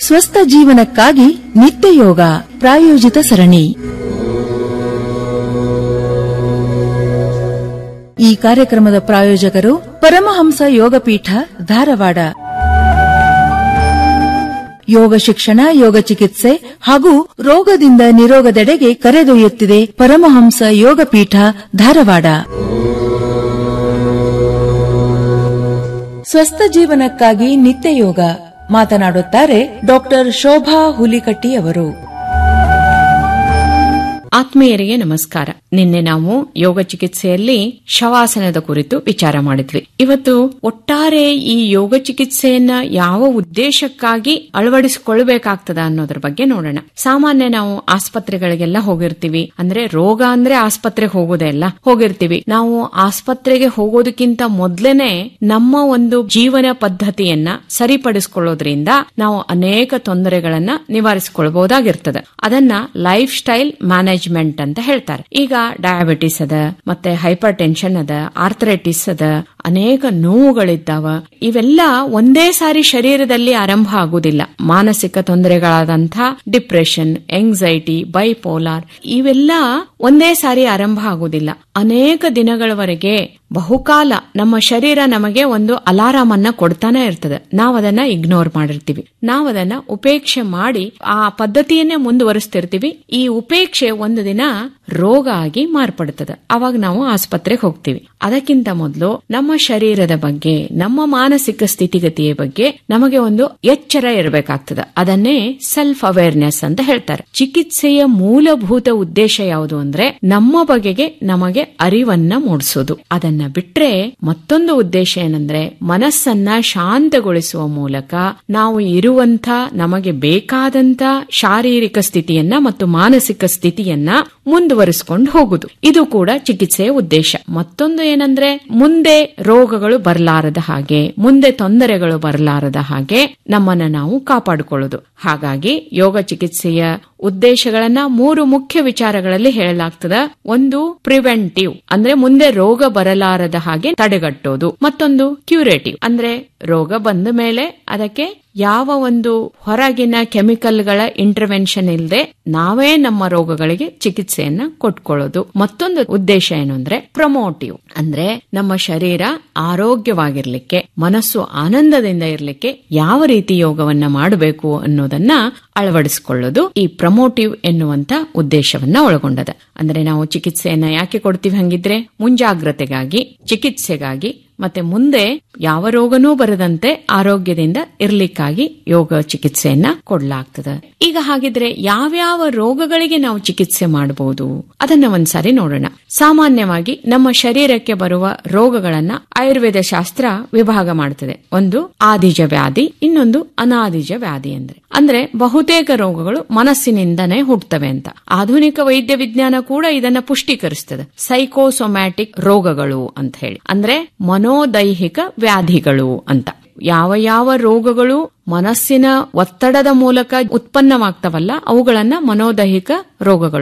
ಸ್ವಸ್ಥ ಜೀವನಕ್ಕಾಗಿ ನಿತ್ಯ ಯೋಗ ಪ್ರಾಯೋಜಿತ ಸರಣಿ ಈ ಕಾರ್ಯಕ್ರಮದ ಪ್ರಾಯೋಜಕರು ಪರಮಹಂಸ ಯೋಗಪೀಠ ಧಾರವಾಡ ಯೋಗ ಶಿಕ್ಷಣ ಯೋಗ ಚಿಕಿತ್ಸೆ ಹಾಗೂ ರೋಗದಿಂದ ನಿರೋಗದೆಡೆಗೆ ಕರೆದೊಯ್ಯುತ್ತಿದೆ ಪರಮಹಂಸ ಯೋಗಪೀಠ ಧಾರವಾಡ ಸ್ವಸ್ಥ ಜೀವನಕ್ಕಾಗಿ ನಿತ್ಯ ಯೋಗ ಮಾತನಾಡುತ್ತಾರೆ ಡಾಕ್ಟರ್ ಶೋಭಾ ಹುಲಿಕಟ್ಟಿ ಅವರು ಆತ್ಮೀಯರಿಗೆ ನಮಸ್ಕಾರ ನಿನ್ನೆ ನಾವು ಯೋಗ ಚಿಕಿತ್ಸೆಯಲ್ಲಿ ಶವಾಸನದ ಕುರಿತು ವಿಚಾರ ಮಾಡಿದ್ವಿ ಇವತ್ತು ಒಟ್ಟಾರೆ ಈ ಯೋಗ ಚಿಕಿತ್ಸೆಯನ್ನ ಯಾವ ಉದ್ದೇಶಕ್ಕಾಗಿ ಅಳವಡಿಸಿಕೊಳ್ಬೇಕಾಗ್ತದ ಅನ್ನೋದ್ರ ಬಗ್ಗೆ ನೋಡೋಣ ಸಾಮಾನ್ಯ ನಾವು ಆಸ್ಪತ್ರೆಗಳಿಗೆಲ್ಲ ಹೋಗಿರ್ತೀವಿ ಅಂದ್ರೆ ರೋಗ ಅಂದ್ರೆ ಆಸ್ಪತ್ರೆಗೆ ಹೋಗೋದೇ ಅಲ್ಲ ಹೋಗಿರ್ತೀವಿ ನಾವು ಆಸ್ಪತ್ರೆಗೆ ಹೋಗೋದಕ್ಕಿಂತ ಮೊದ್ಲೇನೆ ನಮ್ಮ ಒಂದು ಜೀವನ ಪದ್ಧತಿಯನ್ನ ಸರಿಪಡಿಸಿಕೊಳ್ಳೋದ್ರಿಂದ ನಾವು ಅನೇಕ ತೊಂದರೆಗಳನ್ನ ನಿವಾರಿಸಿಕೊಳ್ಬಹುದಾಗಿರ್ತದೆ ಅದನ್ನ ಲೈಫ್ ಸ್ಟೈಲ್ ಮ್ಯಾನೇಜ್ಮೆಂಟ್ ಅಂತ ಹೇಳ್ತಾರೆ ಈಗ ಡಯಾಬಿಟಿಸ್ ಅದ ಮತ್ತೆ ಹೈಪರ್ ಟೆನ್ಷನ್ ಅದ ಆರ್ಥರೈಟಿಸ್ ಅದ ಅನೇಕ ನೋವುಗಳಿದ್ದಾವ ಇವೆಲ್ಲ ಒಂದೇ ಸಾರಿ ಶರೀರದಲ್ಲಿ ಆರಂಭ ಆಗುವುದಿಲ್ಲ ಮಾನಸಿಕ ತೊಂದರೆಗಳಾದಂಥ ಡಿಪ್ರೆಷನ್ ಎಂಗ್ಸೈಟಿ ಬೈಪೋಲಾರ್ ಇವೆಲ್ಲ ಒಂದೇ ಸಾರಿ ಆರಂಭ ಆಗುವುದಿಲ್ಲ ಅನೇಕ ದಿನಗಳವರೆಗೆ ಬಹುಕಾಲ ನಮ್ಮ ಶರೀರ ನಮಗೆ ಒಂದು ಅಲಾರಾಮ್ ಅನ್ನ ಕೊಡ್ತಾನೆ ಇರ್ತದೆ ನಾವು ಅದನ್ನ ಇಗ್ನೋರ್ ಮಾಡಿರ್ತೀವಿ ನಾವು ಅದನ್ನ ಉಪೇಕ್ಷೆ ಮಾಡಿ ಆ ಪದ್ಧತಿಯನ್ನೇ ಮುಂದುವರಿಸ್ತಿರ್ತೀವಿ ಈ ಉಪೇಕ್ಷೆ ಒಂದು ದಿನ ರೋಗ ಆಗಿ ಮಾರ್ಪಡುತ್ತದೆ ಅವಾಗ ನಾವು ಆಸ್ಪತ್ರೆಗೆ ಹೋಗ್ತೀವಿ ಅದಕ್ಕಿಂತ ಮೊದಲು ನಮ್ಮ ಶರೀರದ ಬಗ್ಗೆ ನಮ್ಮ ಮಾನಸಿಕ ಸ್ಥಿತಿಗತಿಯ ಬಗ್ಗೆ ನಮಗೆ ಒಂದು ಎಚ್ಚರ ಇರಬೇಕಾಗ್ತದೆ ಅದನ್ನೇ ಸೆಲ್ಫ್ ಅವೇರ್ನೆಸ್ ಅಂತ ಹೇಳ್ತಾರೆ ಚಿಕಿತ್ಸೆಯ ಮೂಲಭೂತ ಉದ್ದೇಶ ಯಾವುದು ಅಂದ್ರೆ ನಮ್ಮ ಬಗೆಗೆ ನಮಗೆ ಅರಿವನ್ನ ಮೂಡಿಸೋದು ಅದನ್ನ ಬಿಟ್ರೆ ಮತ್ತೊಂದು ಉದ್ದೇಶ ಏನಂದ್ರೆ ಮನಸ್ಸನ್ನ ಶಾಂತಗೊಳಿಸುವ ಮೂಲಕ ನಾವು ಇರುವಂತ ನಮಗೆ ಬೇಕಾದಂತ ಶಾರೀರಿಕ ಸ್ಥಿತಿಯನ್ನ ಮತ್ತು ಮಾನಸಿಕ ಸ್ಥಿತಿಯನ್ನ ಮುಂದುವರಿಸಿಕೊಂಡು ಹೋಗುದು ಇದು ಕೂಡ ಚಿಕಿತ್ಸೆಯ ಉದ್ದೇಶ ಮತ್ತೊಂದು ಏನಂದ್ರೆ ಮುಂದೆ ರೋಗಗಳು ಬರಲಾರದ ಹಾಗೆ ಮುಂದೆ ತೊಂದರೆಗಳು ಬರಲಾರದ ಹಾಗೆ ನಮ್ಮನ್ನ ನಾವು ಕಾಪಾಡಿಕೊಳ್ಳೋದು ಹಾಗಾಗಿ ಯೋಗ ಚಿಕಿತ್ಸೆಯ ಉದ್ದೇಶಗಳನ್ನ ಮೂರು ಮುಖ್ಯ ವಿಚಾರಗಳಲ್ಲಿ ಹೇಳಲಾಗ್ತದ ಒಂದು ಪ್ರಿವೆಂಟಿವ್ ಅಂದ್ರೆ ಮುಂದೆ ರೋಗ ಬರಲಾರದ ಹಾಗೆ ತಡೆಗಟ್ಟೋದು ಮತ್ತೊಂದು ಕ್ಯೂರೇಟಿವ್ ಅಂದ್ರೆ ರೋಗ ಬಂದ ಮೇಲೆ ಅದಕ್ಕೆ ಯಾವ ಒಂದು ಹೊರಗಿನ ಕೆಮಿಕಲ್ಗಳ ಇಂಟರ್ವೆನ್ಷನ್ ಇಲ್ಲದೆ ನಾವೇ ನಮ್ಮ ರೋಗಗಳಿಗೆ ಚಿಕಿತ್ಸೆಯನ್ನ ಕೊಟ್ಕೊಳ್ಳೋದು ಮತ್ತೊಂದು ಉದ್ದೇಶ ಏನು ಅಂದ್ರೆ ಪ್ರಮೋಟಿವ್ ಅಂದ್ರೆ ನಮ್ಮ ಶರೀರ ಆರೋಗ್ಯವಾಗಿರ್ಲಿಕ್ಕೆ ಮನಸ್ಸು ಆನಂದದಿಂದ ಇರಲಿಕ್ಕೆ ಯಾವ ರೀತಿ ಯೋಗವನ್ನ ಮಾಡಬೇಕು ಅನ್ನೋದನ್ನ ಅಳವಡಿಸಿಕೊಳ್ಳೋದು ಈ ಪ್ರಮೋಟಿವ್ ಎನ್ನುವಂತ ಉದ್ದೇಶವನ್ನ ಒಳಗೊಂಡದ ಅಂದ್ರೆ ನಾವು ಚಿಕಿತ್ಸೆಯನ್ನ ಯಾಕೆ ಕೊಡ್ತೀವಿ ಹಂಗಿದ್ರೆ ಮುಂಜಾಗ್ರತೆಗಾಗಿ ಚಿಕಿತ್ಸೆಗಾಗಿ ಮತ್ತೆ ಮುಂದೆ ಯಾವ ರೋಗನೂ ಬರದಂತೆ ಆರೋಗ್ಯದಿಂದ ಇರ್ಲಿಕ್ಕಾಗಿ ಯೋಗ ಚಿಕಿತ್ಸೆಯನ್ನ ಕೊಡ್ಲಾಗ್ತದೆ ಈಗ ಹಾಗಿದ್ರೆ ಯಾವ್ಯಾವ ರೋಗಗಳಿಗೆ ನಾವು ಚಿಕಿತ್ಸೆ ಮಾಡಬಹುದು ಅದನ್ನ ಒಂದ್ಸಾರಿ ನೋಡೋಣ ಸಾಮಾನ್ಯವಾಗಿ ನಮ್ಮ ಶರೀರಕ್ಕೆ ಬರುವ ರೋಗಗಳನ್ನ ಆಯುರ್ವೇದ ಶಾಸ್ತ್ರ ವಿಭಾಗ ಮಾಡ್ತದೆ ಒಂದು ಆದಿಜ ವ್ಯಾಧಿ ಇನ್ನೊಂದು ಅನಾದಿಜ ವ್ಯಾಧಿ ಅಂದ್ರೆ ಅಂದ್ರೆ ಬಹುತೇಕ ರೋಗಗಳು ಮನಸ್ಸಿನಿಂದನೇ ಹುಟ್ಟುತ್ತವೆ ಅಂತ ಆಧುನಿಕ ವೈದ್ಯ ವಿಜ್ಞಾನ ಕೂಡ ಇದನ್ನ ಪುಷ್ಟೀಕರಿಸ್ತದೆ ಸೈಕೋಸೊಮ್ಯಾಟಿಕ್ ರೋಗಗಳು ಅಂತ ಹೇಳಿ ಅಂದ್ರೆ ಮನೋದೈಹಿಕ ವ್ಯಾಧಿಗಳು ಅಂತ ಯಾವ ಯಾವ ರೋಗಗಳು ಮನಸ್ಸಿನ ಒತ್ತಡದ ಮೂಲಕ ಉತ್ಪನ್ನವಾಗ್ತವಲ್ಲ ಅವುಗಳನ್ನ ಮನೋದೈಹಿಕ ರೋಗಗಳು